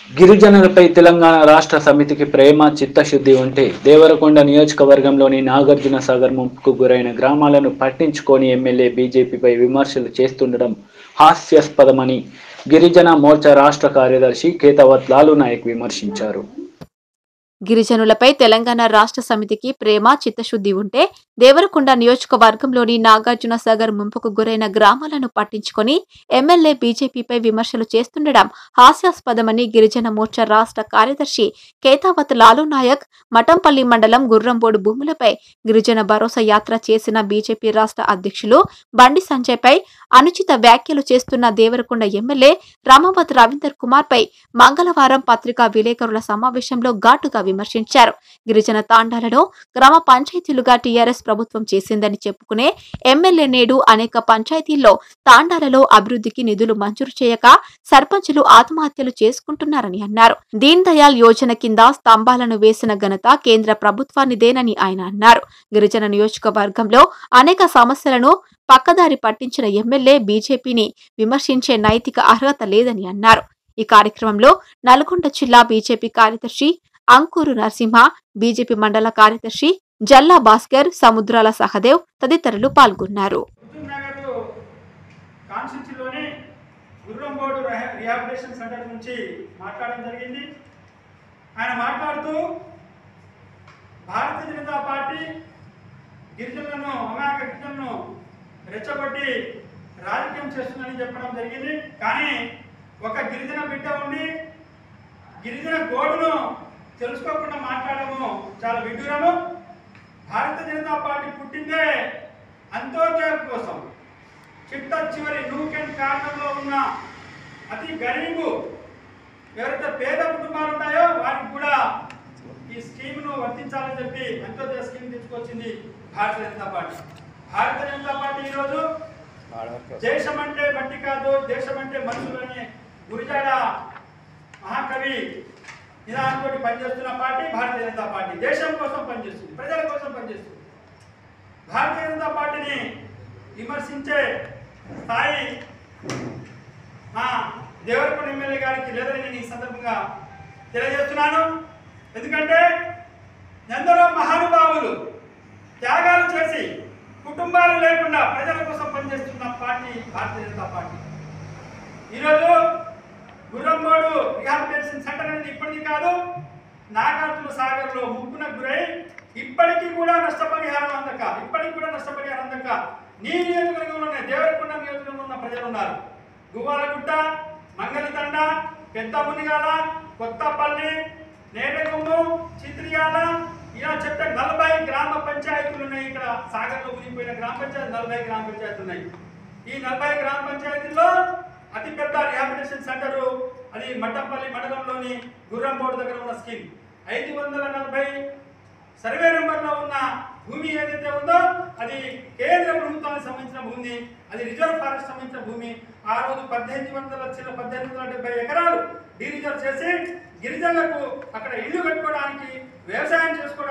గిరిజనులపై తెలంగాణ రాష్ట్ర సమితికి ప్రేమ చిత్తశుద్ధి ఉంటే దేవరకొండ నియోజకవర్గంలోని నాగార్జున సాగర్ ముంపుకు గురైన గ్రామాలను పట్టించుకొని ఎమ్మెల్యే బీజేపీపై విమర్శలు చేస్తుండడం హాస్యాస్పదమని గిరిజన మోర్చా రాష్ట్ర కార్యదర్శి కేతవత్ లాలు నాయక్ విమర్శించారు గిరిజనులపై తెలంగాణ రాష్ట్ర సమితికి ప్రేమ చిత్తశుద్ధి ఉంటే దేవరకొండ నియోజకవర్గంలోని నాగార్జున సాగర్ ముంపుకు గురైన గ్రామాలను పట్టించుకొని ఎమ్మెల్యే బీజేపీపై విమర్శలు చేస్తుండడం హాస్యాస్పదమని గిరిజన మోర్చా రాష్ట్ర కార్యదర్శి కేతావత్ లాలు నాయక్ మఠంపల్లి మండలం గుర్రంబోడు భూములపై గిరిజన భరోసా యాత్ర చేసిన బీజేపీ రాష్ట్ర అధ్యక్షులు బండి సంజయ్పై అనుచిత వ్యాఖ్యలు చేస్తున్న దేవరకొండ ఎమ్మెల్యే రామావత్ రవీందర్ కుమార్ పై మంగళవారం పత్రికా విలేకరుల సమావేశంలో ఘాటుగా విమర్శించారు గిరిజన తాండాలలో గ్రామ పంచాయతీలుగా టీఆర్ఎస్ ప్రభుత్వం చేసిందని చెప్పుకునే ఎమ్మెల్యే నేడు అనేక పంచాయతీల్లో తాండాలలో అభివృద్ధికి నిధులు మంజూరు చేయక సర్పంచులు ఆత్మహత్యలు చేసుకుంటున్నారని అన్నారు దీన్ దయాల్ యోజన కింద స్తంభాలను వేసిన ఘనత కేంద్ర ప్రభుత్వానిదేనని ఆయన అన్నారు గిరిజన నియోజకవర్గంలో అనేక సమస్యలను పక్కదారి పట్టించిన ఎమ్మెల్యే బీజేపీని విమర్శించే నైతిక అర్హత లేదని అన్నారు ఈ కార్యక్రమంలో నల్గొండ జిల్లా బీజేపీ కార్యదర్శి అంకూరు నరసింహ బీజేపీ మండల కార్యదర్శి జల్లా భాస్కర్ సముద్రాల సహదేవ్ తదితరులు పాల్గొన్నారు హుజూర్ నగర్ కాన్స్టిట్యూన్సీలోని గుర్రంబోడు రిహా- రిహాబిలిటేషన్ సెంటర్ నుంచి మాట్లాడడం జరిగింది ఆయన మాట్లాడుతూ భారతీయ జనతా పార్టీ గిరిజనులను అమాయక గిరిజనులను రెచ్చగొట్టి రాజకీయం చేస్తుందని చెప్పడం జరిగింది కానీ ఒక గిరిజన బిడ్డ ఉండి గిరిజన గోడును తెలుసుకోకుండా మాట్లాడము చాలా విడ్డూరము భారతీయ జనతా పార్టీ పుట్టిందే అంత్యోదయ కోసం చిట్ట చివరి నూకెన్ కారణంలో ఉన్న అతి గరీబు ఎవరైతే పేద కుటుంబాలు ఉంటాయో వారికి కూడా ఈ స్కీమ్ను వర్తించాలని చెప్పి అంత్యోదయ స్కీమ్ తీసుకొచ్చింది భారతీయ జనతా పార్టీ భారతీయ జనతా పార్టీ ఈరోజు దేశం అంటే మట్టి కాదు దేశం అంటే మనుషులు అనే గురిజాడ మహాకవి నిదానంతో పనిచేస్తున్న పార్టీ భారతీయ జనతా పార్టీ దేశం కోసం పనిచేస్తుంది ప్రజల కోసం పనిచేస్తుంది భారతీయ జనతా పార్టీని విమర్శించే స్థాయి మా దేవరకొండ ఎమ్మెల్యే గారికి లేదని నేను ఈ సందర్భంగా తెలియజేస్తున్నాను ఎందుకంటే ఎందరో మహానుభావులు త్యాగాలు చేసి కుటుంబాలు లేకుండా ప్రజల కోసం పనిచేస్తున్న పార్టీ భారతీయ జనతా పార్టీ ఈరోజు గుర్రంబోడు రిహాబిలిటేషన్ సెంటర్ అనేది ఇప్పటిది కాదు నాగార్జున సాగర్లో ముప్పున గురై ఇప్పటికీ కూడా నష్టపరిహారం అందక ఇప్పటికి కూడా నష్టపరిహారం అందక నీ నియోజకవర్గంలోనే దేవరకొండ నియోజకవర్గంలో ఉన్న ప్రజలు ఉన్నారు గువ్వాలగుట్ట మంగళతండ పెద్ద మునిగాల కొత్తపల్లి నేటకొమ్ము చిత్రియాల ఇలా చెప్తే నలభై గ్రామ పంచాయతీలు ఉన్నాయి ఇక్కడ సాగర్లో మునిగిపోయిన గ్రామ పంచాయతీ నలభై గ్రామ పంచాయతీలు ఉన్నాయి ఈ నలభై గ్రామ పంచాయతీల్లో అతి పెద్ద రిహాబిలిటేషన్ సెంటర్ అది మట్టంపల్లి మండలంలోని గుర్రంబోడు దగ్గర ఉన్న స్కీమ్ ఐదు వందల నలభై సర్వే నెంబర్లో ఉన్న భూమి ఏదైతే ఉందో అది కేంద్ర ప్రభుత్వానికి సంబంధించిన భూమి అది రిజర్వ్ ఫారెస్ట్ సంబంధించిన భూమి ఆ రోజు పద్దెనిమిది వందల చిన్న పద్దెనిమిది వందల డెబ్బై ఎకరాలు డీ రిజర్వ్ చేసి గిరిజనులకు అక్కడ ఇల్లు కట్టుకోవడానికి వ్యవసాయం చేసుకోవడానికి